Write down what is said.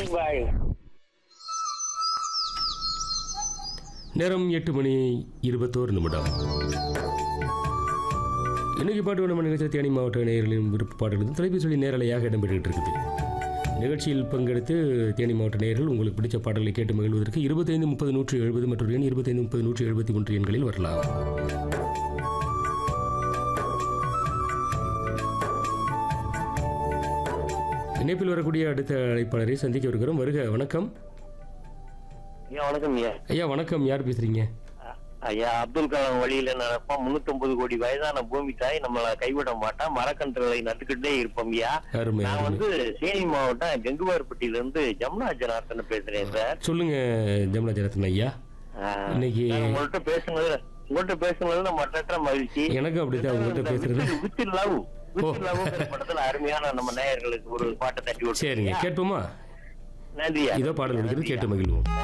morning பாய் நேரம் எட்டு மணி இருபத்தோரு நிமிடம் இன்னைக்கு பாட்டு நம்ம நிகழ்ச்சி தேனி மாவட்ட நேயர்களின் விருப்ப பாடல்கள் தொலைபேசி நேரலையாக இடம்பெற்றுக்கிட்டு இருக்குது நிகழ்ச்சியில் பங்கெடுத்து தேனி மாவட்ட நேயர்கள் உங்களுக்கு பிடிச்ச பாடல்களை கேட்டு மகிழ்வதற்கு இருபத்தைந்து முப்பது நூற்றி எழுபது மற்றும் எண் இருபத்தைந்து முப்பது நூற்றி எழுபத்தி ஒன்று எண்களில் வரலாம் இணைப்பில் வரக்கூடிய அடுத்த அழைப்பாளரை சந்திக்க இருக்கிறோம் வருக வணக்கம் ஐயா வணக்கம் ஐயா ஐயா வணக்கம் யார் பேசுறீங்க அ- ஐயா அப்துல் கலாம் வழியில நடப்போம் முன்னூத்தொன்பது கோடி வயதான பூமி தாய் நம்மள கைவிட மாட்டா மரக்கன்றுகளை நட்டுக்கிட்டே இருப்போம் ஐயா அருமை நான் அருமை வந்து தேனி மாவட்டம் கெங்குவார்பட்டியில இருந்து ஜமுனா ஜனார்த்தன் பேசுறேன் சார் சொல்லுங்க ஜமுனா ஜனத்தன் ஐயா ஆ, இன்னைக்கு நான் உங்கள்ட்ட பேசுனது உங்கள்ட்ட பேசுனது நம்ம மற்ற மகிழ்ச்சி எனக்கும் அப்படித்தான் உங்கள்கிட்ட பேசுறது வித் லவ் வித் லவ் படத்துல அருமையான நம்ம நேயர்களுக்கு ஒரு பாட்டை தட்டி விட்டு சரிங்க கேட்போமா நன்றியா இதோ பாடல் இருக்கிறது கேட்டு மகிழ்வோம்